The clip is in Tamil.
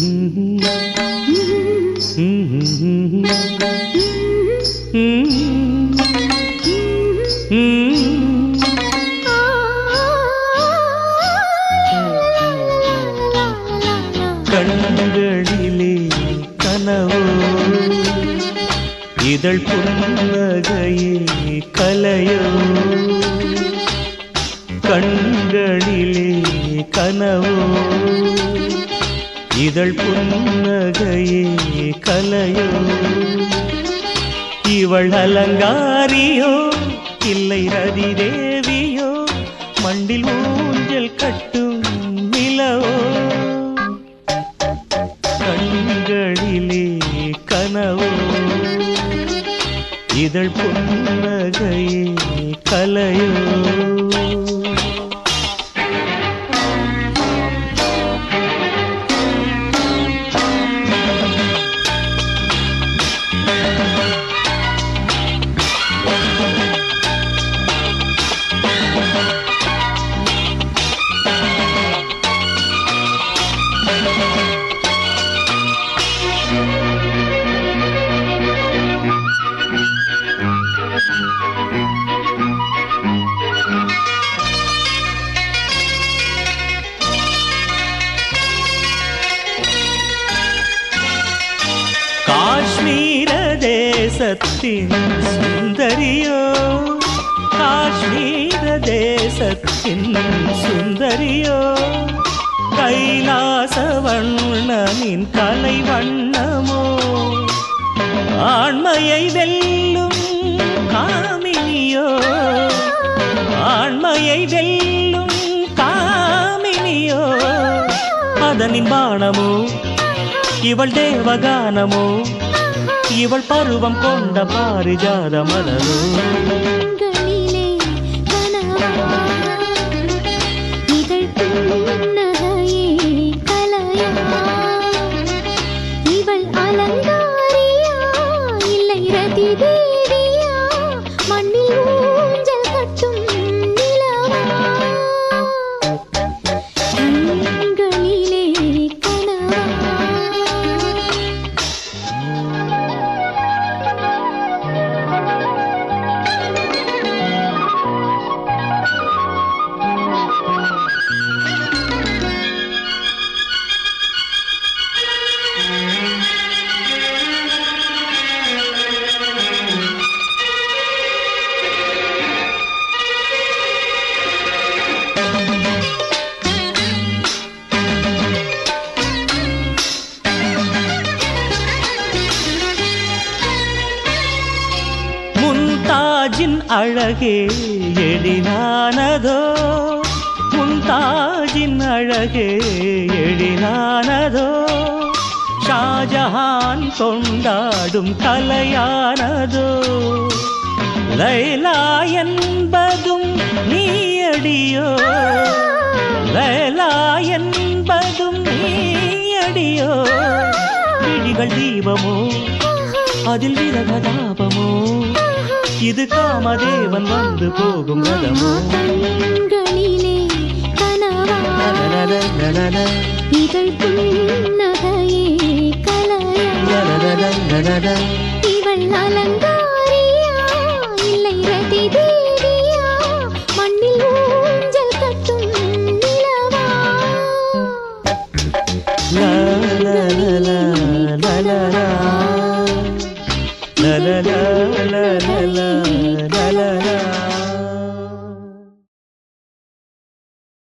கண்களிலே கனவோ இதழ் புன்னகையே கலையோ கண்களிலே கனவோ இதழ் புன்னகையே கலையோ இவள் அலங்காரியோ இல்லை ரதி தேவியோ மண்டில் ஊஞ்சல் கட்டும் நிலவோ கண்களிலே கனவோ இதழ் புன்னகையே கலையோ காஷ்மீர தேசத்தின் சுந்தரியோ காஷ்மீர தேசத்தின் சுந்தரியோ கைலாச வண்ணனின் கலை வண்ணமோ ஆண்மையை வெல்லும் காமினியோ ஆண்மையை வெல்லும் காமினியோ அதனின் பாணமோ இவள் தேவகானமோ இவள் பருவம் கொண்ட பாரிஜாத மலரோ கண்களிலே கனவா இதழ் புன்னகையே கலையா இவள் அலங்காரியா இல்லை ரதி தேவியா மண்ணில் ஊஞ்சல் கட்டும் நிலவா கண்களிலே கனவா முன்தாஜின் அழகே எழிலானதோ முன்தாஜின் அழகே எழிலானதோ ஷாஜஹான் கொண்டாடும் கலையானதோ லைலா என்பதும் நீயடியோ லைலா என்பதும் நீயடியோ விழிகள் தீபமோ அதில் விரகதாபமோ இது காமதேவன் வந்து போகும் ரதமோ கண்களிலே கனவா லலலலலலல, இதழ் புன்னகையே கலையா லலலலலலல. இவள் அலங்காரியா இல்லை ரதி தேவியா மண்ணில் ஊஞ்சல் கட்டும் நிலவா லலலலலலலல. லலலலலலலல.